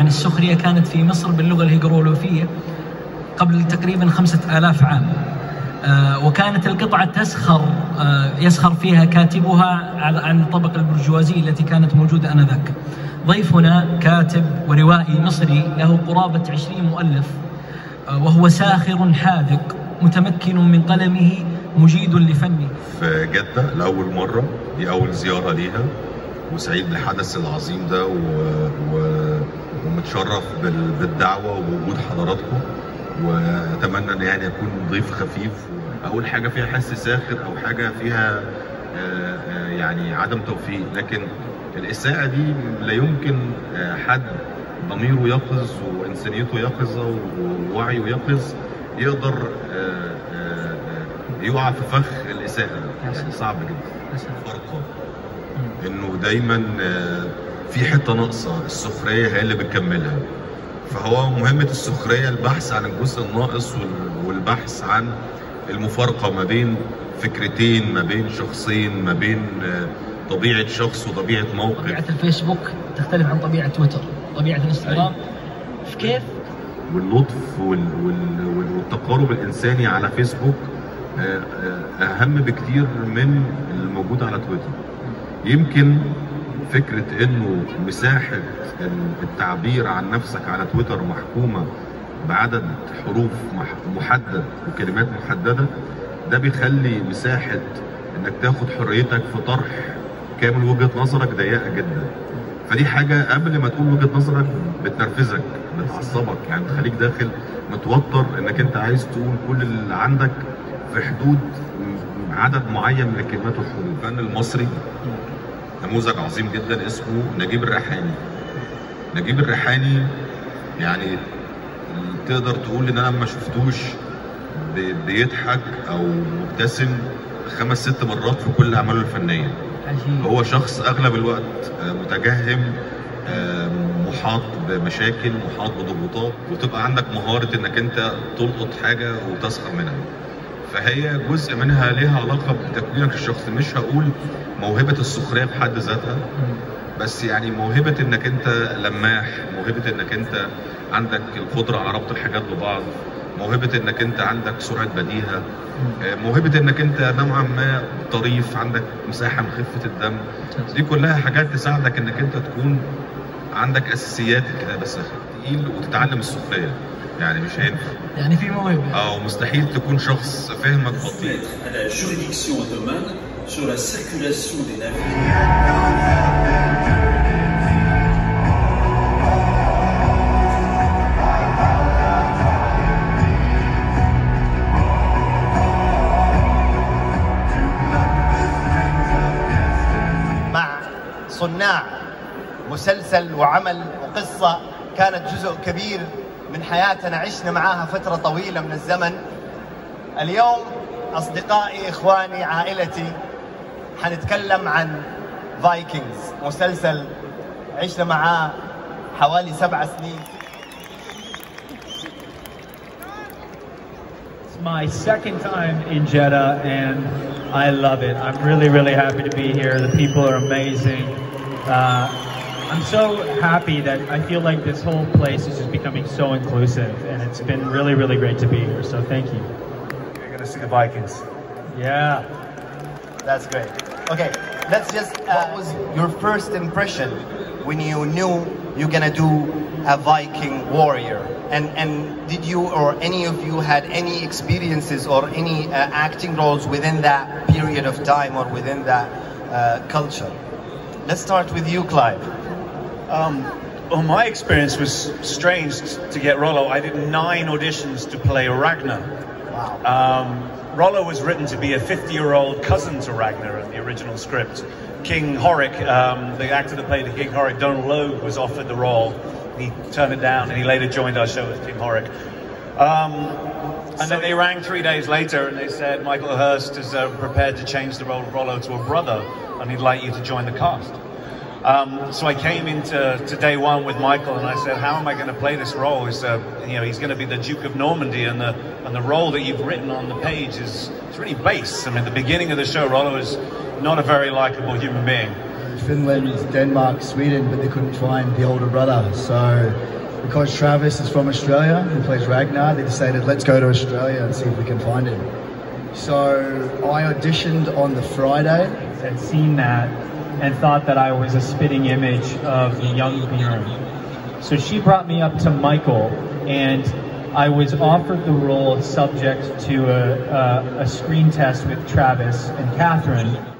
عن السخرية كانت في مصر باللغة الهيغروغليفية قبل تقريبا خمسة آلاف عام آه، وكانت القطعة تسخر آه، يسخر فيها كاتبها عن الطبقة البرجوازية التي كانت موجودة آنذاك ضيفنا كاتب وروائي مصري له قرابة عشرين مؤلف آه، وهو ساخر حاذق متمكن من قلمه مجيد لفنه في جدة لأول مرة دي أول زيارة ليها وسعيد بالحدث العظيم ده و... و... ومتشرف بال... بالدعوة ووجود حضراتكم وأتمنى إن يعني أكون ضيف خفيف أول حاجة فيها حس ساخر أو حاجة فيها آه، آه، يعني عدم توفيق لكن الإساءة دي لا يمكن آه، حد ضميره يقظ وإنسانيته يقظة ووعيه يقظ يقدر آه، آه، آه، يقع في فخ الإساءة ده يعني صعب جدا فرقة إنه دايما آه، في حتة ناقصة السخرية هي اللي بتكملها فهو مهمة السخرية البحث عن الجزء الناقص وال- والبحث عن المفارقة ما بين فكرتين ما بين شخصين ما بين آه، طبيعة شخص وطبيعة موقف طبيعة الفيسبوك تختلف عن طبيعة تويتر طبيعة الانستغرام في كيف واللطف وال... وال... وال- والتقارب الانساني على فيسبوك آه، آه، اهم بكتير من الموجود على تويتر يمكن فكره انه مساحه التعبير عن نفسك على تويتر محكومه بعدد حروف مح- محدد وكلمات محدده ده بيخلي مساحه انك تاخد حريتك في طرح كامل وجهه نظرك ضيقه جدا فدي حاجه قبل ما تقول وجهه نظرك بتنرفزك بتعصبك يعني تخليك داخل متوتر انك انت عايز تقول كل اللي عندك في حدود م- عدد معين من الكلمات والحروف الفن المصري نموذج عظيم جدا اسمه نجيب الريحاني نجيب الريحاني يعني تقدر تقول ان انا ما شفتوش بي- بيضحك او مبتسم خمس ست مرات في كل اعماله الفنيه عجيب هو شخص اغلب الوقت آه، متجهم آه، محاط بمشاكل محاط بضغوطات وتبقى عندك مهاره انك انت تلقط حاجه وتسخر منها فهي جزء منها ليها علاقه بتكوينك الشخصي مش هقول موهبه السخريه في حد ذاتها بس يعني موهبه انك انت لماح موهبه انك انت عندك القدره على ربط الحاجات ببعض موهبه انك انت عندك سرعه بديهه آه، موهبه انك انت نوعا ما طريف عندك مساحه من خفه الدم دي كلها حاجات تساعدك انك انت تكون عندك اساسيات الكتابه الساخره تقيل وتتعلم السخريه يعني مش هينفع يعني في موهبة او مستحيل تكون شخص فهمك بطيء à la juridiction ottomane sur la circulation des navires. مع صناع مسلسل وعمل وقصة كانت جزء كبير من حياتنا عشنا معاها فترة طويلة من الزمن اليوم أصدقائي إخواني عائلتي حنتكلم عن فايكنجز مسلسل عشنا معاه حوالي سبع سنين It's my second time in Jeddah and I love it. I'm really, really happy to be here. The people are amazing. Uh, I'm so happy that I feel like this whole place is just becoming so inclusive and it's been really, really great to be here. So thank you. You're going to see the Vikings. Yeah. That's great. Okay, let's just. Uh, what was your first impression when you knew you're gonna do a Viking warrior? And and did you or any of you had any experiences or any uh, acting roles within that period of time or within that uh, culture? Let's start with you, Clive. Um, well, my experience was strange to get Rollo. I did nine auditions to play Ragnar. Wow. Um, Rollo was written to be a 50 year old cousin to Ragnar in the original script. King Horik, um, the actor that played the King Horik, Donald Logue, was offered the role. He turned it down and he later joined our show as King Horik. Um, and then they rang three days later and they said Michael Hurst is uh, prepared to change the role of Rollo to a brother and he'd like you to join the cast. Um, so I came into to day one with Michael, and I said, "How am I going to play this role? Is uh, you know he's going to be the Duke of Normandy, and the and the role that you've written on the page is it's really base. I mean, the beginning of the show, Rollo is not a very likable human being, Finland, Denmark, Sweden, but they couldn't find the older brother. So because Travis is from Australia and plays Ragnar, they decided let's go to Australia and see if we can find him. So I auditioned on the Friday. Had seen that and thought that I was a spitting image of the young Bjorn. So she brought me up to Michael, and I was offered the role subject to a, a, a screen test with Travis and Catherine.